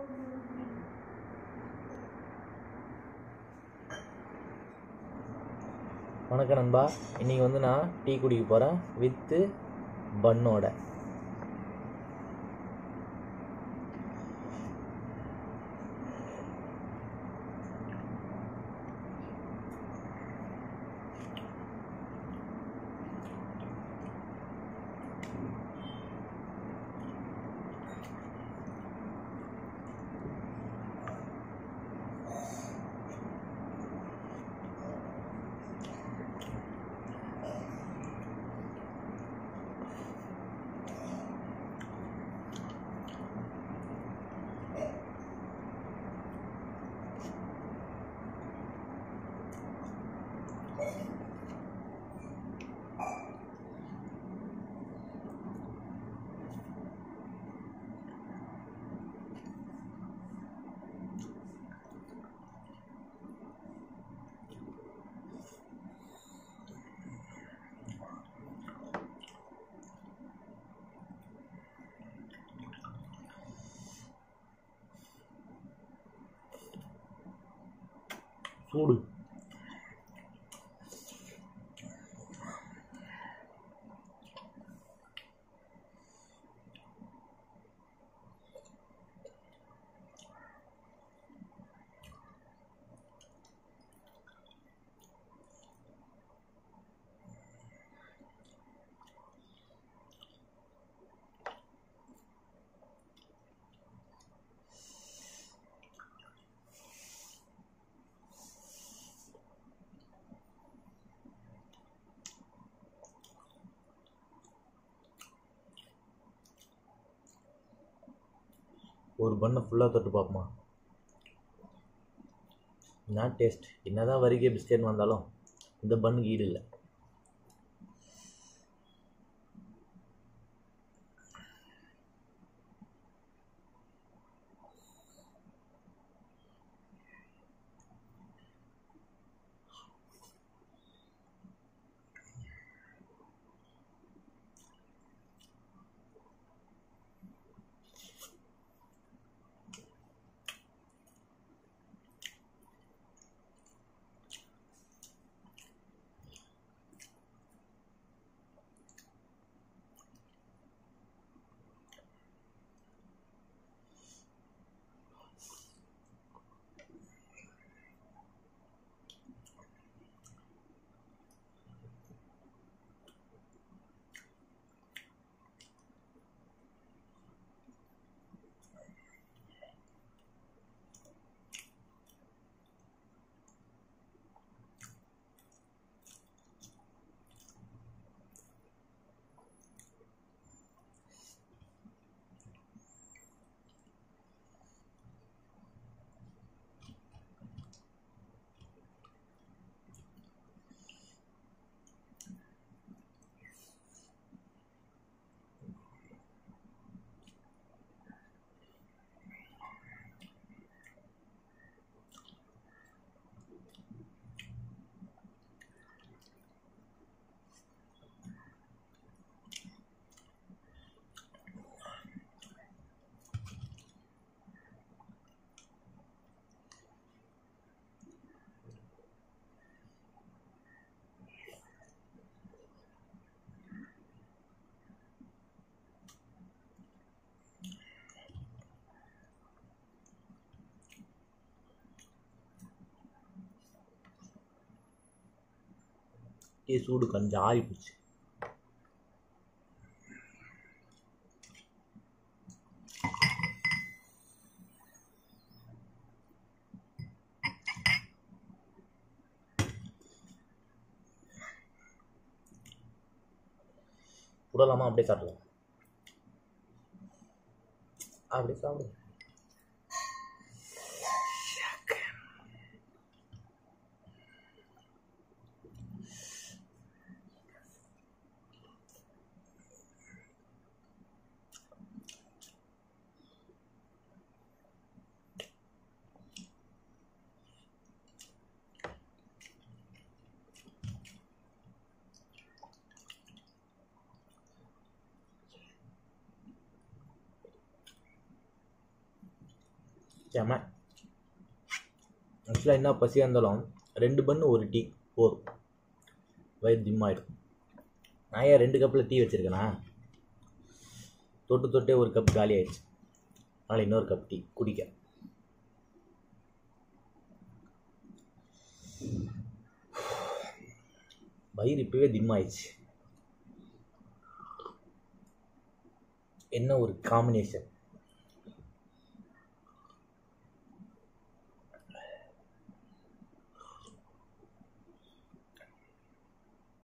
வணக்கம் நண்பா இன்றைக்கி வந்து நான் டீ குடிக்க போகிறேன் வித்து பன்னோட சூடு ஒரு பண்ணை ஃபுல்லாக தொட்டு பார்ப்போமா என்ன டேஸ்ட் என்ன தான் வரிகை பிஸ்கெட் வந்தாலும் இந்த பண்ணுக்கு ஈடு இல்லை டீ சூடு கொஞ்சம் ஆறி போச்சு விடலாமா அப்படியே சாப்பிடலாம் அப்படியே சாப்பிடு செம ஆக்சுவலாக என்ன பசியாக இருந்தாலும் ரெண்டு பண்ணு ஒரு டீ போதும் வயிறு திம்மாயிடும் நான் ஏன் ரெண்டு கப்பில் டீ வச்சுருக்கேனா தொட்டு தொட்டே ஒரு கப் காலி ஆயிடுச்சு அதனால் இன்னொரு கப் டீ குடிக்க வயிறு இப்போவே திம்மாயிடுச்சு என்ன ஒரு காம்பினேஷன்